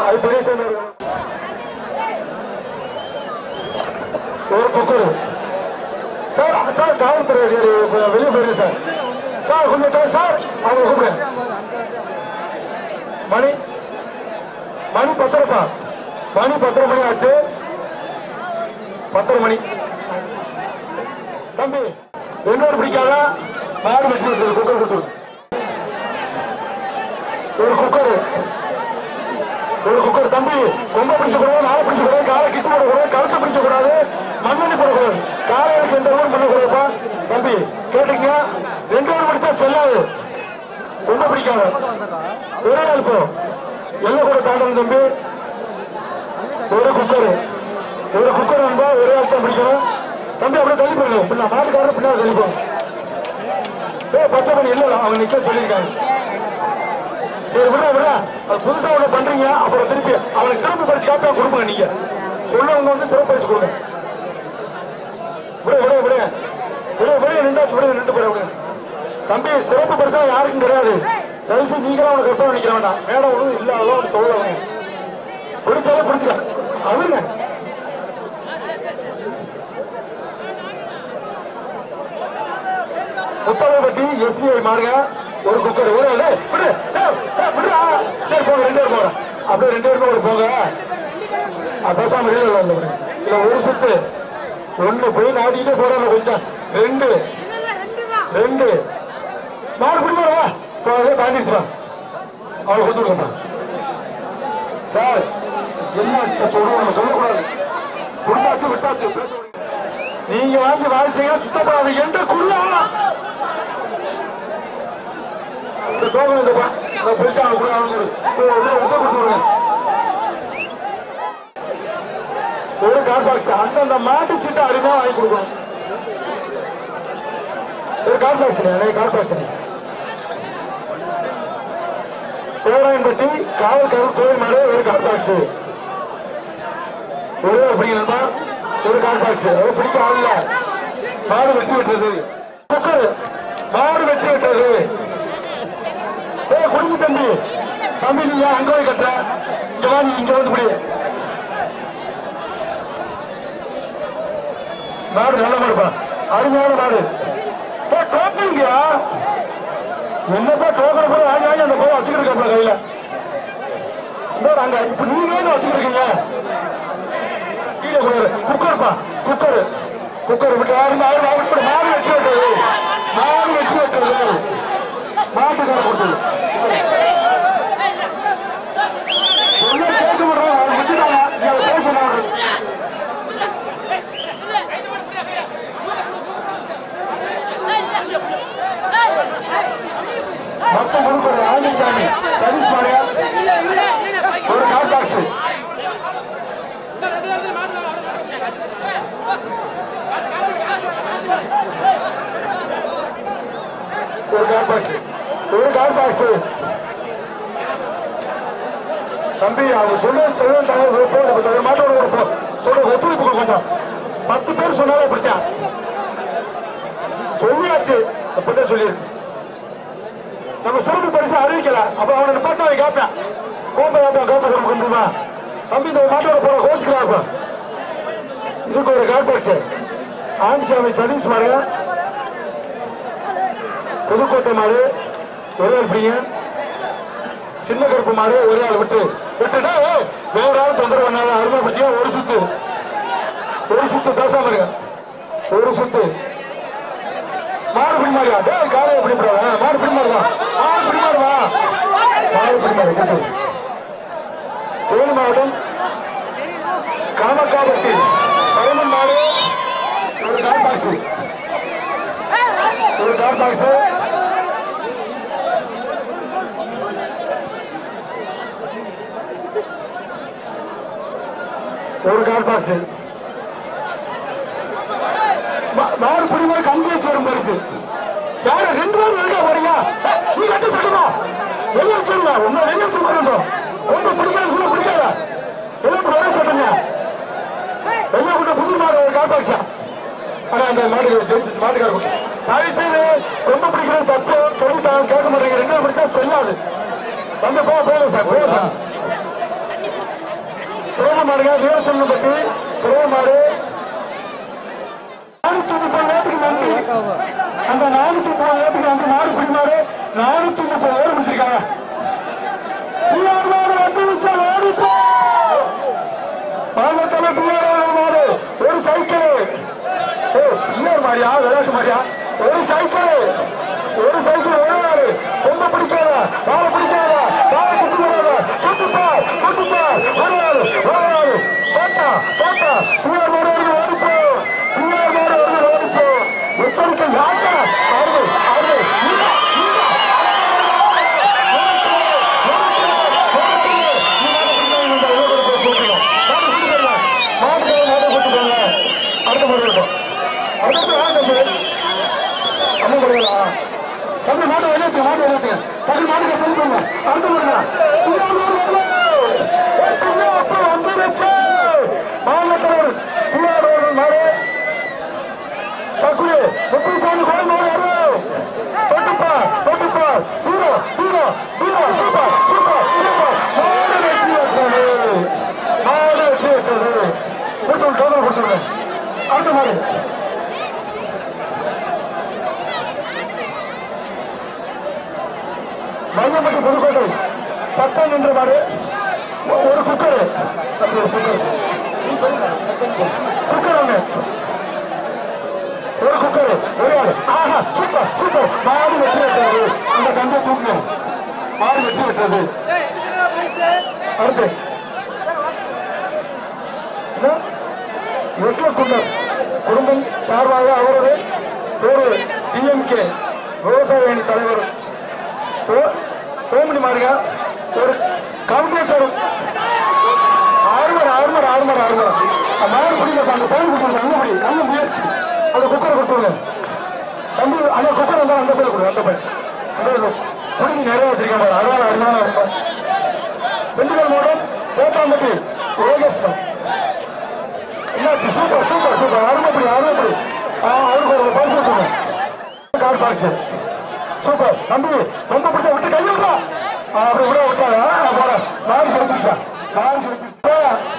அது பெரிய சாமி ஒரு குக்கர் சார் சார் காவல்துறை அதிகாரி இப்ப வெளியே போயிருங்க சார் சார் கொஞ்சம் டை- சார் அவங்க கூப்பிடு மணி மணி பத்திரப்பா மணி பத்தரை மணி ஆச்சு பத்தரை மணி தம்பி இன்னொரு பிடிக்காத மாடு வெட்டி விட்டுரு குக்கர் கொடுத்துரு ஒரு குக்கர் ஒரு குக்கர் தம்பி கொம்ப பிடிக்க கூடாது நாளை பிடிக்க கூடாது காலை கிட்டு போட கூடாது கழுத்தை பிடிக்க கூடாது மண்ணெண்ணி போடக்கூடாது காலையில எந்த ஊர் பண்ணக்கூடாதுப்பா தம்பி கேட்டீங்க ரெண்டு ஊர் பிடிச்சா செல்லாது கொம்ப பிடிக்காத ஒரே நாள் போ எல்லாம் கூட தாண்டணும் தம்பி ஒரு குக்கர் ஒரு குக்கர் நண்பா ஒரே ஆள் தான் பிடிக்கணும் தம்பி அப்படியே தள்ளி போயிடணும் பின்ன மாட்டுக்காரர் பின்னாடி தள்ளி போ ஏய் பச்சை பண்ணி இல்லை அவங்க நிக்க சொல்லியிருக்காங்க சரி விடுறா விடுறா அது புதுசா ஒண்ணு பண்றீங்க அப்புறம் திருப்பி அவனுக்கு சிறப்பு பரிசு காப்பியா கொடுங்க நீங்க சொல்லவங்க வந்து சிறப்பு பரிசு கொடுங்க விடு விடு விடு விடு விடு நின்றாச்சு விடு நின்று போற விடு தம்பி சிறப்பு பரிசா யாருக்கும் கிடையாது தயவுசு நீங்களும் அவனை கற்பனை நினைக்க வேண்டாம் மேடம் ஒன்றும் இல்ல அதெல்லாம் ஒன்று சொல்லவங்க பிடிச்சாலே பிடிச்சிக்க அவருங்க முத்தலைப்பட்டி எஸ்பிஐ மாடுங்க ஒரு குக்கர் ஒரு ஆளு. விடு ஏய், ஏய், விடுடா சரி போங்க ரெண்டு பேரும் போங்க அப்படியே ரெண்டு பேருக்கும் ஒரு போங்க ஆ, பேசாம வெளியில வரல விடுங்க. இல்ல ஒரு சுத்து ஒண்ணு போய் நாடிக்கிட்டே போறாங்க கொஞ்சம் ரெண்டு ரெண்டு மாடு பிடிமா வா தோ- தாண்டிடுச்சு வா அவளை கொடுத்து விடுங்கப்பா சார் என்ன சொல்றோம் நம்ம சொல்லக்கூடாது கொடுத்தாச்சு விட்டாச்சு பேச முடியாது. நீங்க வாங்கி வாழ்ச்சீங்கன்னா சுத்தப்படாது என்ற குள்ளா இந்த டோக்கன் இந்த பா இந்த போயிட்டு அவங்க கூட அவங்க கூட உள்ள உள்ள கொடுத்துருங்க ஒரு கார் பாக்ஸ் அந்தந்த மாட்டு சீட்டை அருமையா வாங்கி கொடுக்கணும் ஒரு கார் பாக்ஸ் நிறைய கார் பாக்ஸ் தேவராயன்பட்டி காவல் காவல் கோயில் மாடு ஒரு கார் பாக்ஸ் ஒரே அப்படிங்கிறப்பா ஒரு கார் பாக்ஸ் அது பிடிக்க ஆகல மாடு வெட்டி விட்டது குக்கர் மாடு வெட்டி விட்டது ஏய் குடும்ப தம்பி தம்பி நீங்க அங்க போய் கட்டுற இங்க வா நீ இங்க வந்து பிடி மாடு நல்ல மாடுப்பா அருமையான மாடு ஏ டோக்கனுங்கயா என்னப்பா டோக்கனை போய் வாங்கி வாங்கி அந்த போய் வச்சுக்கிட்டு இருக்கப்பா கையில இந்த அங்க இப்ப நீங்க ஏன் வச்சுக்கிட்டு இருக்கீங்க கீழே போயிரு குக்கர்ப்பா குக்கர் குக்கர் விட்டு யாரும் யாரும் யாரும் இப்படி மாடு வெட்டி விட்டது மாடு வெட்டி விட்டது மாட்டுக்கார கொடுத்தது சொன்னா கேட்க மாட்டோம் அவங்க விட்டுட்டாங்க நீ அதை பேசலாம் மொத்தம் கொடுக்குற ஆஞ்சசாமி சதீஷ் மாரியா ஒரு கால் பாக்ஸ் ஒரு கால் பாக்ஸ் ஒரு கால் பாக்ஸ் தம்பி அவங்க சொல்ல சொல்லிட்டாங்க போட மாட்டோட ஒரு போ சொல்ற ஒத்துழைப்பு கொடு கொஞ்சம் பத்து பேர் சொன்னாலும் இப்படித்தான் சொல்லியாச்சு அப்பதான் சொல்லியிருக்கு நம்ம சிறப்பு பரிசு அறிவிக்கல அப்ப அவனை நிப்பாட்ட அவன் கேட்பேன் கோப்பை கேட்பேன் கோப்பை கொடுக்க முடியுமா தம்பி இந்த மாட்டோட போற கோச்சுக்கலாம் இப்ப இதுக்கு ஒரு கால் பாக்ஸ் ஆண்டிசாமி சதீஷ் மாருங்க புதுக்கோட்டை மாடு ஒரே ஆள் பிடிங்க சின்ன கருப்பு மாடு ஒரே ஆள் விட்டு விட்டுட்டா ஏய், வேற ஆள் தொந்தரவு பண்ணாத அருமை பிடிச்சியா ஒரு சுத்து ஒரு சுத்து பேசாம இருங்க ஒரு சுத்து மாடு பிடிமாரியா டேய் காலை எப்படி போடாத மாடு பிடிமாருவா மாடு பிடிமாருவா மாடு பிடிமாரு கூட்டு தேனி மாவட்டம் காமக்காபட்டி பரமன் மாடு ஒரு கார் பாக்ஸ் ஒரு கார் பாக்ஸ் ஒரு கார் பாக்ஸ் மாடு பிடிமா கங்கேஷ் வரும் பரிசு யாரு ரெண்டு பேரும் வெளியே போறீங்க ஏய், நீ கட்ட சொல்லுமா வெளியே சொல்லுங்க உங்க வெளியே சொல்லுங்க உங்க பிடிக்காது சொல்ல பிடிக்காத வெளியே வர சொல்லுங்க வெளியே கூட புது மாடு ஒரு கார் பாக்ஸா ஆனா அந்த மாடு ஜெயிச்சு மாட்டுக்கார கொடுத்து தயவு செய்து ரொம்ப பிடிக்கிறது தப்பு சொல்லிட்டாங்க கேட்க மாட்டேங்க ரெண்டு பேரும் பிடிச்சா செல்லாது தம்பி போக போக சார் போக சார் பிரேம மாடுங்க வீரசொல்லுப்பட்டி பிரேம மாடு நானூத்தி முப்பது நேரத்துக்கு நன்றி அந்த நானூத்தி முப்பது நேரத்துக்கு நன்றி மாடு பிடிமாறு நானூத்தி முப்பது பேர் பிடிச்சிருக்காங்க பிஆர் மாடு வந்து வச்சா ஓடிப்போ மாமத்தல பிஆர் மாடு ஒரு சைக்கிள் ஓ பிஆர் மாடியா விளையாட்டு மாடியா ஒரு சைக்கிள் ஒரு சைக்கிள் ஓடாது ரொம்ப பிடிக்காத வாழ பிடிக்காத வாழ குட்டு வராத குட்டுப்பார் குட்டுப்பார் ஓடாது ஓடாது தோட்டா தோட்டா பிஆர் மாடு வருது ஓடிப்போ பிஆர் மாடு வருது ஓடிப்போ எச்சரிக்கை யாச்சா ஆறு ஆறு இல்ல இல்ல தம்பி மாடு வெளியேற்று மாடு வெளியேற்று தம்பி மாடு கட்டி போங்க அடுத்த முருங்க அப்பா வந்து வச்சு மாவட்டவர் பிள்ளையார் அவர்கள் மாடு சக்குலி முத்துசாமி கோயில் மாடு வரும் தொட்டுப்பா தொட்டுப்பா hero hero hero super super super மாடு வெற்றி வெற்றது மாடு வெற்றி வெற்றது கொடுத்து டோக்கன் கொடுத்துருங்க அடுத்த மாடு மையம்பட்டி புதுக்கோட்டை பட்டம் நின்ற மாடு ஒ- ஒரு குக்கர் தம்பி, ஒரு குக்கர் குக்கர் ஒண்ணு ஒரு குக்கர் ஒரே ஆளு ஆஹா சூப்பர் சூப்பர் மாடு வெற்றி விட்டது அந்த கம்பை தூக்குங்க மாடு வெற்றி விட்டது அடுத்து என்ன? வெற்றிலக்குண்டர் குடும்பம் சார்பாக அவரது ஒரு டிஎம்கே விவசாய அணி தலைவர் தோ- தோமணி மாடுங்க ஒரு கம்ப்ளீட் ஆறுமர் ஆறுமர் ஆறுமர் ஆறுமர் மாடு பிடிக்க அந்த பேர் கொடுத்துருங்க அங்க படி நல்ல முயற்சி அந்த குக்கரை கொடுத்துருங்க தம்பி அந்த குக்கர் வந்தா அந்த பேர் கொடு அந்த பேர் அந்த குடிக்கு நிறைய வச்சிருக்கேன் பாரு அருமையான அருமையான இருக்கும் திண்டுக்கல் மாவட்டம் சேத்தாம்பட்டி யோகேஸ்வரன் என்னாச்சு சூப்பர் சூப்பர் சூப்பர் அருமைப்படி அருமைப்படி ஆ அவருக்கு ஒரு பரிசு கொடுத்துருங்க கார் பாக்ஸ் சூப்பர் தம்பி ரொம்ப பிடிச்சா விட்டு கை விடுறா ஆ, அப்படி விட விட்டாங்க போட மாறி செலுத்திச்சா மாறி செலுத்திச்சா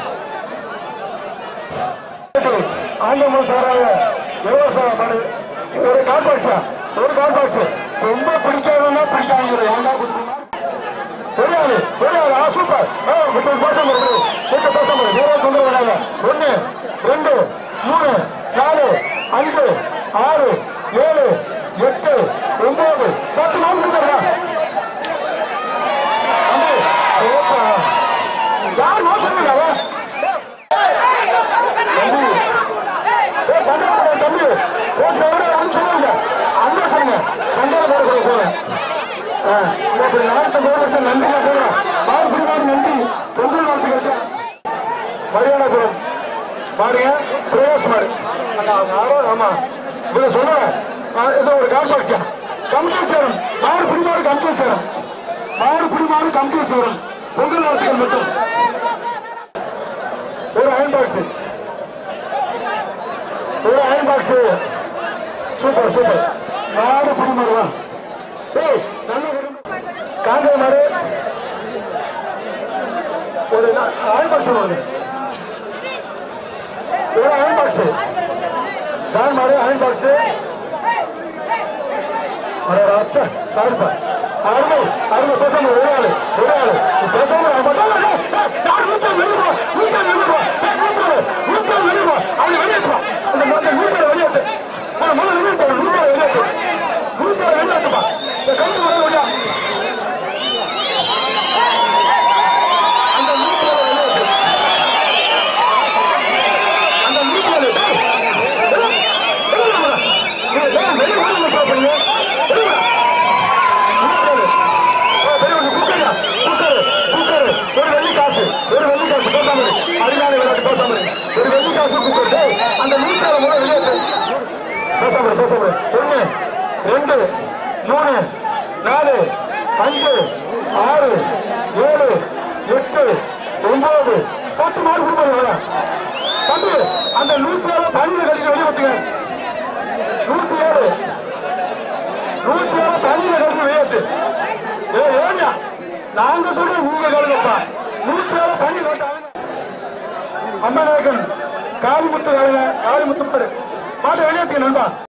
ஆண்டவன் சாராக விவசாயம் பண்ணு ஒரு கார் பாக்ஸா ஒரு கார் பாக்ஸ் ரொம்ப பிடிக்காதவனா பிடிக்காங்க ஏன்டா கொடுக்கணும் தெரியாது தெரியாது ஆ சூப்பர் ஆ விட்டு பேசாம இருக்கு விட்டு பேசாம இருக்கு வேற தொந்தரவு பண்ணாங்க ஒண்ணு ரெண்டு மூணு நாலு அஞ்சு ஆறு ஏழு எட்டு ஒன்பது பத்து நாள் கொடுக்குறா யார் மோசம் பண்ணாவா தம்பி ஏ சண்டை போட தம்பி கோச் எവിടെ வந்து சொல்லுங்க அங்க சொல்லுங்க சண்டை போட போறேன் இப்படி நாட்டு போடுறது நன்றியா போடுறோம் மாறு பிடிவாடு நன்றி பொங்கல் வாழ்த்துக்கள் மரியாதைபுரம் பாருங்க பிரேஸ் மாடு அந்த அவங்க யாரோ ஆமா இவங்க சொல்லுவேன் இது ஒரு கால்பாக்சியா கமிட்டி சேரும் மாறு பிடிமாறு கமிட்டி சேரும் மாறு பிடிமாறு கமிட்டி சேரும் பொங்கல் வாழ்த்துக்கள் மட்டும் ஒரு அயன் பாக்ஸ் ஒரு அயன் பாக்ஸ் சூப்பர் சூப்பர் மாடு பிடிமாறு வா ஏய் நல்ல காங்கிரஸ் மாடு ஒரு அயன் பாக்ஸ் வருது ஒரு அயன் பாக்ஸ் ஜான் மாடு அயன் பாக்ஸ் அச்சா சாரிப்பா அருமை அருமை பேசாம ஒரு ஆளு ஒரு ஆளு பேசாம நூற்றாறு வெளியே நூற்றாறு வெளியே நூற்றாறு வெளியே அவனை வெளியேற்றுவா அந்த அந்த நூற்றாறு வெளியேற்று முதல்ல வெளியேற்று நூற்றாறு வெளியேற்று நூற்றாறு வெளியேற்றுப்பா இந்த கண்டு வர வழியா அந்த நூற்றாறு வெளியேற்று அந்த நூற்றாறு டேய், வெளியே, வெளியே வாடா. நீ ஏன் வெளியே வாங்க மிஸ் பண்ணீங்க வெளியே வாடா. நூற்றாறு. ஓ, வெளியே வந்து குக்கரா? Cooker, cooker. ஒரு வெள்ளி காசு ஒரு வெள்ளி காசு பேசாம இரு. அருமையான விளையாட்டு பேசாம இரு. ஒரு வெள்ளி காசு குக்கர் டேய், அந்த நூற்றாறு முதல்ல வெளியேற்று பேசாம இரு, பேசாம இரு. ஒண்ணு ரெண்டு மூணு நாலு அஞ்சு ஆறு ஏழு எட்டு ஒன்பது பத்து மாடு கொடுப்பாங்க தம்பி அந்த நூத்தி ஏழு பன்னெண்டு கழிக்க வெளியே வச்சுங்க நூத்தி ஏழு நூத்தி ஏழு பன்னெண்டு கழிக்க வெளியேற்று ஏ ஏனியா நாங்க சொல்றோம் உங்க கழுங்கப்பா நூத்தி ஏழு பன்னெண்டு கட்ட அம்மநாயக்கன் காளிமுத்து காளிமுத்து பாரு மாட்டை வெளியேற்றுங்க நண்பா